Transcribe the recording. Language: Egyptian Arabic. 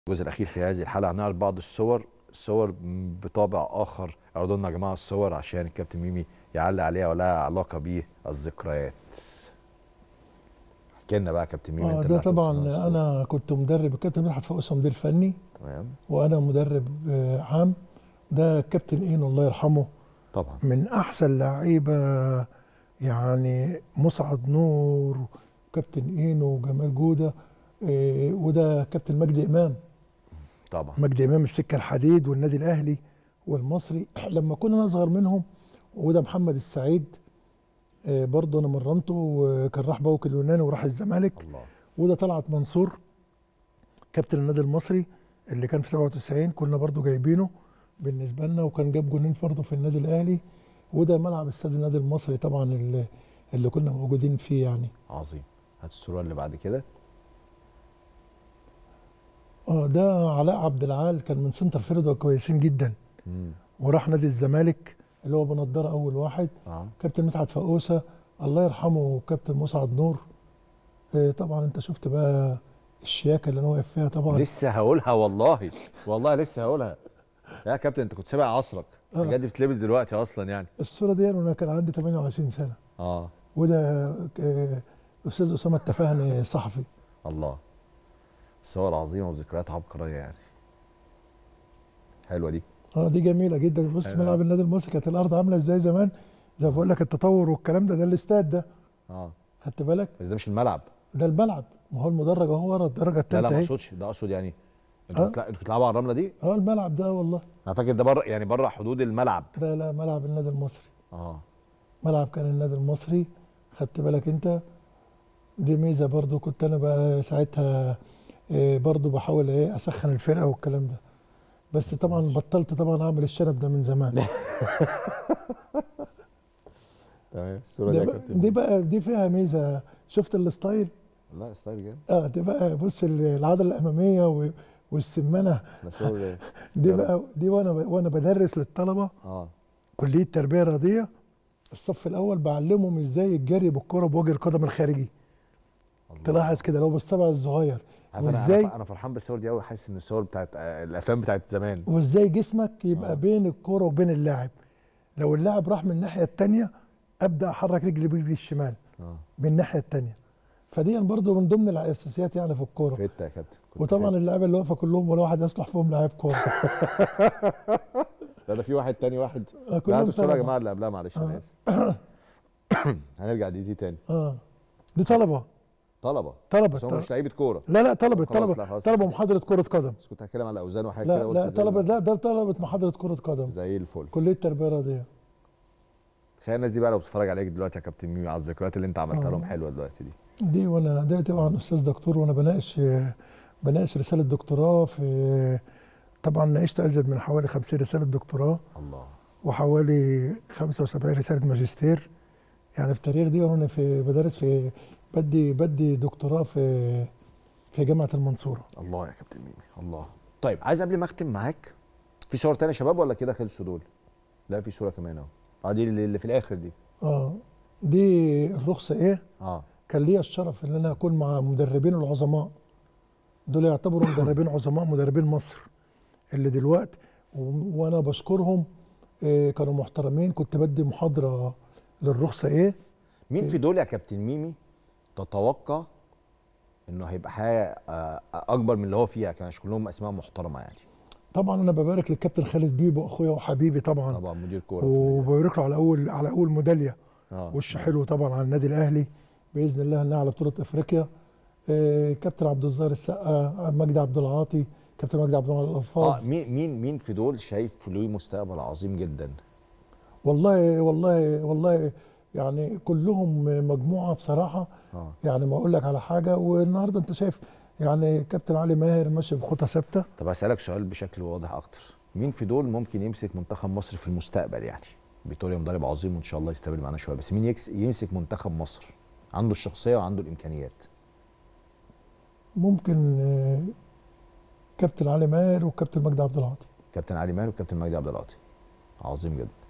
الجزء الاخير في هذه الحلقه هنعرض بعض الصور الصور بطابع اخر اعرضوا لنا يا جماعه الصور عشان الكابتن ميمي يعلق عليها ولها علاقه بالذكريات احكي لنا بقى يا كابتن ميمي آه انت ده اللي طبعا هتوصلنا الصور. انا كنت مدرب الكابتن مدحت فؤوس مدير فني تمام وانا مدرب آه، عام ده كابتن اينو الله يرحمه طبعا من احسن لعيبه يعني مسعد نور وكابتن اينو وجمال جوده آه، وده كابتن مجدي امام طبعا مجدي امام السكه الحديد والنادي الاهلي والمصري لما كنا اصغر منهم وده محمد السعيد آه، برضه انا مرنته وكان راح بوك اليوناني وراح الزمالك الله وده طلعت منصور كابتن النادي المصري اللي كان في 97 كنا برضو جايبينه بالنسبه لنا وكان جاب جونين برضه في النادي الاهلي وده ملعب استاد النادي المصري طبعا اللي, اللي كنا موجودين فيه يعني عظيم هات الصوره اللي بعد كده اه ده علاء عبد العال كان من سنتر فيرد كويسين جدا امم وراح نادي الزمالك اللي هو بنضاره اول واحد اه كابتن مدحت فقوسه الله يرحمه وكابتن مسعد نور آه طبعا انت شفت بقى الشياكه اللي انا واقف فيها طبعا لسه هقولها والله والله لسه هقولها يا كابتن انت كنت سابق عصرك آه. الحاجات دي بتلبس دلوقتي اصلا يعني الصوره دي وانا كان عندي 28 سنه اه وده آه، الاستاذ اسامه التفاهني صحفي الله صور عظيمه وذكريات عبقريه يعني حلوه دي اه دي جميله جدا بص أيوة. ملعب النادي المصري كانت الارض عامله ازاي زمان زي ما بقول لك التطور والكلام ده ده الاستاد ده اه خدت بالك بس ده مش الملعب ده الملعب ما هو المدرج اهو ورا الدرجه لا لا الثالثه ما اهي اقصدش ده اقصد يعني آه. انتوا بتلع- انتوا بتلعبوا على الرمله دي اه الملعب ده والله انا فاكر ده بره يعني بره حدود الملعب لا لا ملعب النادي المصري اه ملعب كان النادي المصري خدت بالك انت دي ميزه برضو كنت انا بقى ساعتها آه، برضو بحاول ايه اسخن الفرقه والكلام ده بس طبعا بطلت طبعا اعمل الشنب ده من زمان تمام الصوره دي بقى, دي بقى دي فيها ميزه شفت الستايل لا ستايل جامد اه دي بقى بص ال- العضله الاماميه و- والسمانه ده شغل دي يلا. بقى دي وانا ب- وانا بدرس للطلبه اه كليه تربيه رياضيه الصف الاول بعلمهم ازاي الجري بالكره بوجه القدم الخارجي الله. تلاحظ كده لو بالصبع الصغير عارف انا وازاي انا انا فرحان بالصور دي قوي حاسس ان الصور بتاعت آه، الافلام بتاعت زمان وازاي جسمك يبقى آه. بين الكرة وبين اللاعب لو اللاعب راح من الناحية التانية ابدا احرك رجلي برجلي الشمال اه من الناحية التانية فدي برضو من ضمن الاساسيات يعني في الكورة فت يا كابتن كنت وطبعا فت. اللعيبه اللي واقفه كلهم ولا واحد يصلح فيهم لاعب كوره لا ده في واحد تاني واحد آه، لا كلهم هاتوا الصوره يا طلبة. جماعه اللي قبلها معلش انا آه. اسف هنرجع دي دي تاني اه دي طلبه طلبه طلبه بس هم طلبة. مش لعيبه كوره لا لا طلبه خلاص، لا، طلبه خلاص. طلبه محاضره كره قدم بس كنت هتكلم على اوزان وحاجه لا كده قلت لا زي طلبه الفل. لا ده طلبه محاضره كره قدم زي الفل كليه تربيه رياضيه تخيل الناس دي بقى لو بتتفرج عليك دلوقتي يا كابتن ميمي على الذكريات اللي انت عملتها آه. لهم حلوه دلوقتي دي دي وانا ده طبعا استاذ دكتور وانا بناقش بناقش رساله دكتوراه في طبعا ناقشت ازيد من حوالي 50 رساله دكتوراه الله وحوالي 75 رساله ماجستير يعني في التاريخ دي وانا في بدرس في بدي بدي دكتوراه في في جامعه المنصوره الله يا كابتن ميمي الله طيب عايز قبل ما اختم معاك في صور تانية يا شباب ولا كده خلصوا دول لا في صوره كمان اهو اه دي اللي اللي في الاخر دي اه دي الرخصه ايه اه كان ليا الشرف ان انا اكون مع مدربين العظماء دول يعتبروا مدربين عظماء مدربين مصر اللي دلوقتي و- وانا بشكرهم آه، كانوا محترمين كنت بدي محاضره للرخصه ايه مين في دول يا كابتن ميمي تتوقع انه هيبقى حاجه آه، اكبر من اللي هو فيها كان عشان كلهم اسماء محترمه يعني طبعا انا ببارك للكابتن خالد بيبو اخويا وحبيبي طبعا طبعا مدير كوره في النادي. وببارك له على اول على اول ميداليه اه وش حلو طبعا على النادي الاهلي باذن الله انها على بطوله افريقيا آه، كابتن عبد الظاهر السقا مجدي عبد العاطي كابتن مجدي عبد العاطي اه الالفاظ مين مين مين في دول شايف له مستقبل عظيم جدا والله والله والله يعني كلهم مجموعه بصراحه اه يعني ما اقول لك على حاجه والنهارده انت شايف يعني كابتن علي ماهر ماشي بخطى ثابته طب اسالك سؤال بشكل واضح اكتر مين في دول ممكن يمسك منتخب مصر في المستقبل يعني فيتوريا مدرب عظيم وان شاء الله يستمر معانا شويه بس مين يكس يمسك منتخب مصر عنده الشخصيه وعنده الامكانيات ممكن آه، كابتن علي ماهر وكابتن مجدي عبد العاطي كابتن علي ماهر وكابتن مجدي عبد العاطي عظيم جدا